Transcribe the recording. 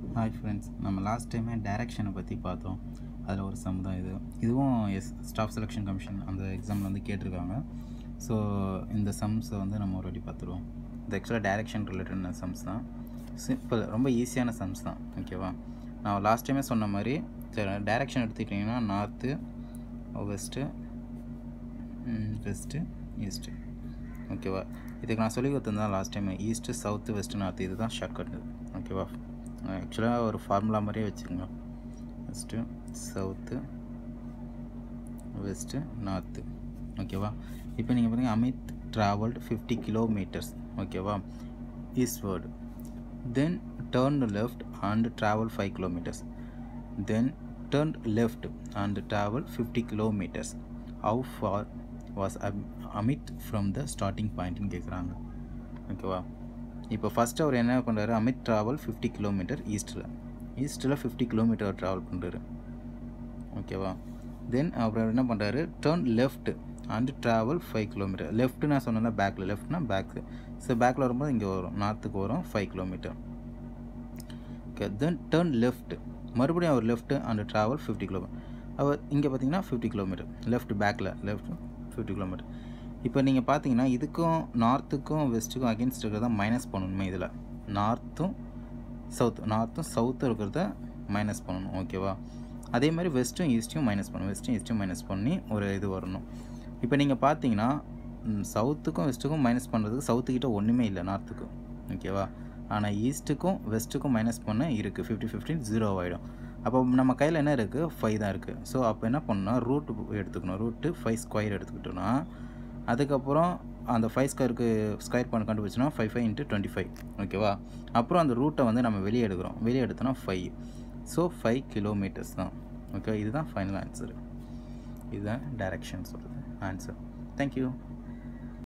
hi friends நம்ம last டைமே டைரக்ஷனை பற்றி பார்த்தோம் அதில் ஒரு சம் தான் இது இதுவும் எஸ் ஸ்டாஃப் செலெக்ஷன் கமிஷன் அந்த எக்ஸாமில் வந்து கேட்டிருக்காங்க ஸோ இந்த சம்ஸை வந்து நம்ம ஒரு வாட்டி பார்த்துருவோம் இது ஆக்சுவலாக டைரக்ஷன் ரிலேட்டடான சம்ஸ் தான் சிம்பிள் ரொம்ப ஈஸியான சம்ஸ் தான் ஓகேவா நான் லாஸ்ட் டைமே சொன்ன மாதிரி சரி டைரக்ஷன் எடுத்துக்கிட்டிங்கன்னா நார்த்து வெஸ்ட்டு வெஸ்ட்டு ஈஸ்ட்டு ஓகேவா இதுக்கு நான் சொல்லி கொடுத்துருந்தேன் last time east south west north இதுதான் ஷார்ட்கட் ஓகேவா ஆக்சுவலாக ஒரு ஃபார்முலா மாதிரியே வச்சுக்கோங்க ஃபஸ்ட்டு சவுத்து வெஸ்ட்டு நார்த்து ஓகேவா இப்போ நீங்கள் பார்த்தீங்கன்னா அமித் ட்ராவல்டு ஃபிஃப்டி கிலோமீட்டர்ஸ் ஓகேவா eastward then turn left and travel five kilometres then turn left and travel fifty kilometres how far was Amit from the starting பாயிண்ட்னு கேட்குறாங்க ஓகேவா இப்போ ஃபஸ்ட்டு அவர் என்ன பண்ணுறாரு அமித் ட்ராவல் ஃபிஃப்டி கிலோமீட்டர் ஈஸ்ட்டில் ஈஸ்ட்டில் ஃபிஃப்டி கிலோமீட்டர் ட்ராவல் பண்ணுறாரு ஓகேவா தென் அப்புறம் என்ன பண்ணுறாரு turn left and travel five kilometre left நான் சொன்னேன்ல பேக்கில் லெஃப்ட்னா பேக்கு ஸோ பேக்கில் வரும்போது இங்கே வரும் நார்த்துக்கு வரும் five kilometre okay then turn left மறுபடியும் அவர் left and travel fifty kilometre அவர் இங்கே பார்த்தீங்கன்னா ஃபிஃப்டி கிலோமீட்டர் லெஃப்ட் பேக்கில் லெஃப்ட் ஃபிஃப்டி கிலோமீட்டர் இப்போ நீங்கள் பார்த்தீங்கன்னா இதுக்கும் நார்த்துக்கும் வெஸ்ட்டுக்கும் அகேன்ஸ்ட் இருக்கிறத மைனஸ் பண்ணணுமே இதில் நார்த்தும் சவுத் நார்த்தும் சவுத்தும் இருக்கிறத மைனஸ் பண்ணணும் ஓகேவா அதே மாதிரி வெஸ்ட்டும் ஈஸ்ட்டும் மைனஸ் பண்ணணும் வெஸ்ட்டும் ஈஸ்ட்டும் மைனஸ் பண்ணி ஒரு இது வரணும் இப்போ நீங்கள் பார்த்தீங்கன்னா சவுத்துக்கும் வெஸ்ட்டுக்கும் மைனஸ் பண்ணுறதுக்கு சவுத்துக்கிட்ட ஒன்றுமே இல்லை நார்த்துக்கு ஓகேவா ஆனால் ஈஸ்ட்டுக்கும் வெஸ்ட்டுக்கும் மைனஸ் பண்ண இருக்குது ஃபிஃப்டி ஃபிஃப்டின் ஜீரோ ஆகிடும் அப்போ நம்ம கையில் என்ன இருக்குது ஃபைவ் தான் இருக்குது ஸோ அப்போ என்ன பண்ணணும்னா ரூட் எடுத்துக்கணும் ரூட்டு ஃபைவ் ஸ்கொயர் எடுத்துக்கிட்டோன்னா அதுக்கப்புறம் அந்த ஃபைவ் ஸ்கொயருக்கு ஸ்கொயர் பண்ண கண்டுபிடிச்சோன்னா five five into twenty five ஓகேவா அப்புறம் அந்த ரூட்டை வந்து நம்ம வெளியே எடுக்கிறோம் வெளியே எடுத்தோன்னா ஃபைவ் ஸோ ஃபைவ் கிலோமீட்டர்ஸ் தான் ஓகே இதுதான் ஃபைனல் ஆன்சரு இதுதான் டைரக்ஷன் சொல்கிறது ஆன்சர் தேங்க்யூ